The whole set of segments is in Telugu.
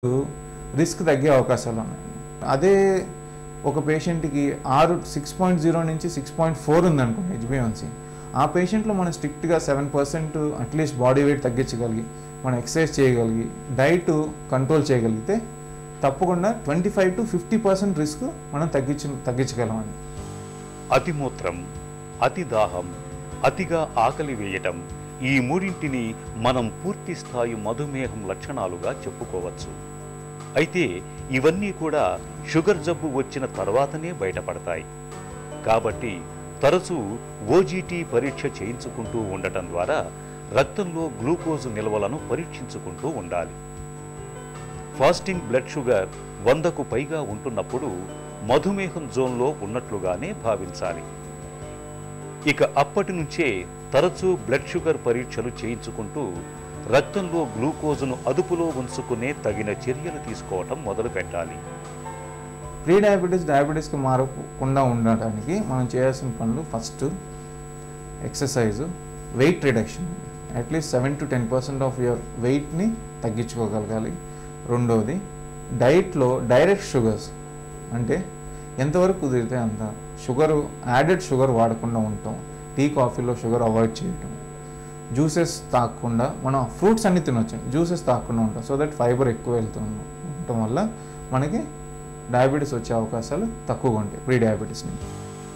రిస్క్ తగ్గే అవకాశాలు ఉన్నాయి అదే ఒక పేషెంట్కి ఆరు సిక్స్ పాయింట్ జీరో నుంచి సిక్స్ పాయింట్ ఫోర్ ఉందనుకోండి హెచ్బిఎన్సీ ఆ పేషెంట్లో మనం స్ట్రిక్ట్గా seven percent at least body weight తగ్గించగలిగి మనం ఎక్సర్సైజ్ చేయగలిగి డైట్ కంట్రోల్ చేయగలిగితే తప్పకుండా twenty five to fifty percent risk మనం తగ్గించ తగ్గించగలమండి అతిమూత్రం అతి దాహం అతిగా ఆకలి వేయటం ఈ మూడింటిని మనం పూర్తి స్థాయి మధుమేహం లక్షణాలుగా చెప్పుకోవచ్చు అయితే ఇవన్నీ కూడా షుగర్ జబ్బు వచ్చిన తర్వాతనే బయటపడతాయి కాబట్టి తరచూ ఓజీటీ పరీక్ష చేయించుకుంటూ ఉండటం ద్వారా రక్తంలో గ్లూకోజ్ నిల్వలను పరీక్షించుకుంటూ ఉండాలి ఫాస్టింగ్ బ్లడ్ షుగర్ వందకు పైగా ఉంటున్నప్పుడు మధుమేహం జోన్లో ఉన్నట్లుగానే భావించాలి ఇక అప్పటి నుంచే తరచూ బ్లడ్ షుగర్ పరీక్షలు చేయించుకుంటూ రక్తంలో గ్లూకోజును అదుపులో ఉంచుకునే తగిన చర్యలు తీసుకోవటం మొదలు పెట్టాలి ప్రీ డయాబెటీస్ డయాబెటీస్కి మారకుండా ఉండటానికి మనం చేయాల్సిన పనులు first exercise weight reduction at least seven to ten percent of your వెయిట్ని తగ్గించుకోగలగాలి రెండవది డైట్లో డైరెక్ట్ షుగర్స్ అంటే ఎంతవరకు కుదిరితే అంత షుగర్ యాడెడ్ షుగర్ వాడకుండా ఉంటాం టీ కాఫీలో షుగర్ అవాయిడ్ చేయటం జ్యూసెస్ తాగకుండా మనం ఫ్రూట్స్ అన్ని తినొచ్చు జ్యూసెస్ తాగకుండా ఉంటాం సో దట్ ఫైబర్ ఎక్కువ వెళ్తుంది ఉండటం వల్ల మనకి డయాబెటీస్ వచ్చే అవకాశాలు తక్కువగా ఉంటాయి ప్రీ డయాబెటీస్ నుంచి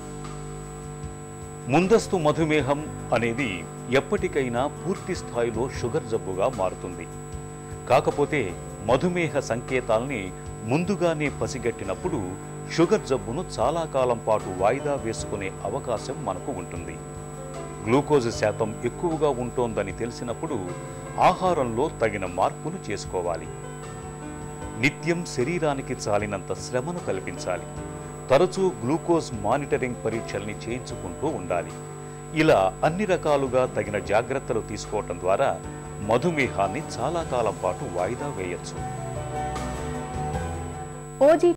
ముందస్తు మధుమేహం అనేది ఎప్పటికైనా పూర్తి స్థాయిలో షుగర్ జబ్బుగా మారుతుంది కాకపోతే మధుమేహ సంకేతాల్ని ముందుగానే పసిగట్టినప్పుడు షుగర్ జబ్బును చాలా కాలం పాటు వాయిదా వేసుకునే అవకాశం మనకు ఉంటుంది గ్లూకోజ్ శాతం ఎక్కువగా ఉంటోందని తెలిసినప్పుడు ఆహారంలో తగిన మార్పులు చేసుకోవాలి నిత్యం శరీరానికి చాలినంత శ్రమను కల్పించాలి తరచూ గ్లూకోజ్ మానిటరింగ్ పరీక్షల్ని చేయించుకుంటూ ఉండాలి ఇలా అన్ని రకాలుగా తగిన జాగ్రత్తలు తీసుకోవటం ద్వారా మధుమేహాన్ని చాలా కాలం పాటు వాయిదా వేయొచ్చు ఓజీ